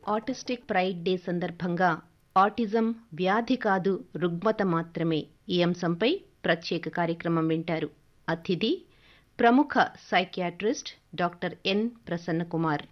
autistic pride day సందర్భంగా autism వ్యాధి కాదు రుగ్మత మాత్రమే ఈ అంశంపై ప్రత్యేక కార్యక్రమం వింటారు అతిథి ప్రముఖ psychiatrist doctor N Prasanna Kumar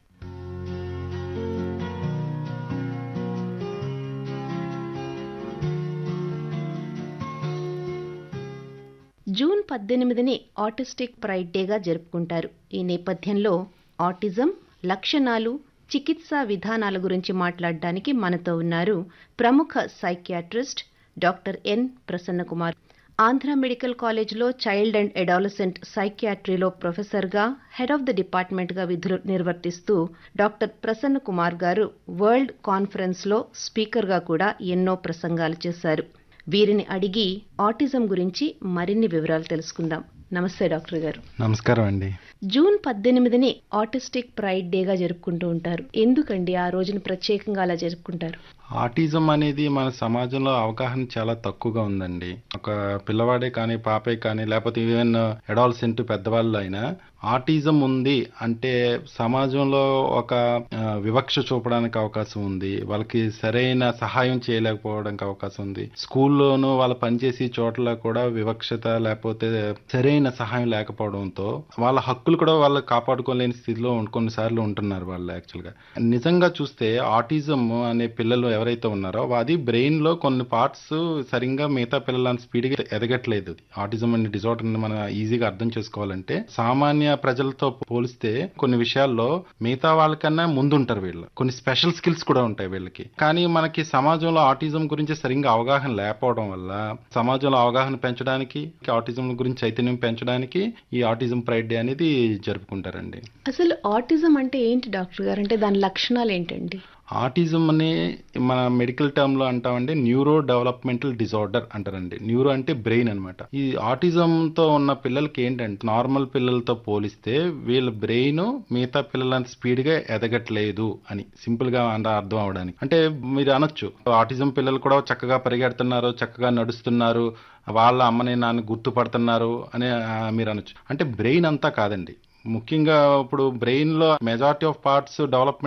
June పద్దెనిమిదిని ఆటిస్టిక్ ప్రైడ్ డేగా జరుపుకుంటారు ఈ నేపథ్యంలో ఆటిజం లక్షణాలు చికిత్సా విధానాల గురించి మాట్లాడడానికి మనతో ఉన్నారు ప్రముఖ psychiatrist doctor N Prasanna Kumar Andhra medical కాలేజ్లో చైల్డ్ అండ్ అడాలసెంట్ సైకియాట్రీలో ప్రొఫెసర్గా హెడ్ ఆఫ్ ద డిపార్ట్మెంట్గా విధులు నిర్వర్తిస్తూ డాక్టర్ ప్రసన్న కుమార్ గారు వరల్డ్ కాన్ఫరెన్స్లో స్పీకర్గా కూడా ఎన్నో ప్రసంగాలు చేశారు వీరిని అడిగి ఆటిజం గురించి మరిన్ని వివరాలు తెలుసుకుందాం నమస్తే డాక్టర్ గారు నమస్కారం అండి జూన్ పద్దెనిమిదిని ఆటిస్టిక్ ప్రైడ్ డేగా జరుపుకుంటూ ఉంటారు ఎందుకండి ఆ రోజున ప్రత్యేకంగా అలా జరుపుకుంటారు ఆటిజం అనేది మన సమాజంలో అవగాహన చాలా తక్కువగా ఉందండి ఒక పిల్లవాడే కానీ పాపే కానీ లేకపోతే ఈవెన్ అడాల్సెంట్ పెద్దవాళ్ళు అయినా ఆటిజం ఉంది అంటే సమాజంలో ఒక ఆ, వివక్ష చూపడానికి అవకాశం ఉంది వాళ్ళకి సరైన సహాయం చేయలేకపోవడానికి అవకాశం ఉంది స్కూల్లోనూ వాళ్ళు పనిచేసే చోట్ల కూడా వివక్షత లేకపోతే సరైన సహాయం లేకపోవడంతో వాళ్ళ హక్కులు కూడా వాళ్ళు కాపాడుకోలేని స్థితిలో ఉం- కొన్నిసార్లు ఉంటున్నారు వాళ్ళు యాక్చువల్గా నిజంగా చూస్తే ఆటిజం అనే పిల్లలు ఎవరైతే ఉన్నారో అది బ్రెయిన్ లో కొన్ని పార్ట్స్ సరిగ్గా మిగతా పిల్లల స్పీడ్గా ఎదగట్లేదు ఆటిజం అనే డిజార్డర్ మనం ఈజీగా అర్థం చేసుకోవాలంటే సామాన్య ప్రజలతో పోలిస్తే కొన్ని విషయాల్లో మిగతా వాళ్ళకన్నా ముందుంటారు వీళ్ళు కొన్ని స్పెషల్ స్కిల్స్ కూడా ఉంటాయి వీళ్ళకి కానీ మనకి సమాజంలో ఆటిజం గురించి సరిగ్గా అవగాహన లేకపోవడం వల్ల సమాజంలో అవగాహన పెంచడానికి ఆటిజం గురించి చైతన్యం పెంచడానికి ఈ ఆటిజం ప్రైడ్ డే అనేది జరుపుకుంటారండి అసలు ఆటిజం అంటే ఏంటి డాక్టర్ గారు అంటే దాని లక్షణాలు ఏంటండి ఆటిజం అనే మన మెడికల్ టర్మ్ లో అంటామంటే న్యూరో డెవలప్మెంటల్ డిజార్డర్ అంటారండి న్యూరో అంటే బ్రెయిన్ అన్నమాట ఈ ఆటిజం తో ఉన్న పిల్లలకి ఏంటంటే నార్మల్ పిల్లలతో పోలిస్తే వీళ్ళ బ్రెయిన్ మిగతా పిల్లలంత స్పీడ్ గా ఎదగట్లేదు అని సింపుల్ గా అంత అర్థం అవడానికి అంటే మీరు అనొచ్చు ఆటిజం పిల్లలు కూడా చక్కగా పరిగెడుతున్నారు చక్కగా నడుస్తున్నారు వాళ్ళ అమ్మని నాన్న గుర్తుపడుతున్నారు అని ఆ, మీరు అనొచ్చు అంటే బ్రెయిన్ అంతా కాదండి ముఖ్యంగా ఇప్పుడు బ్రెయిన్ లో మెజారిటీ ఆఫ్ పార్ట్స్ డెవలప్మెంట్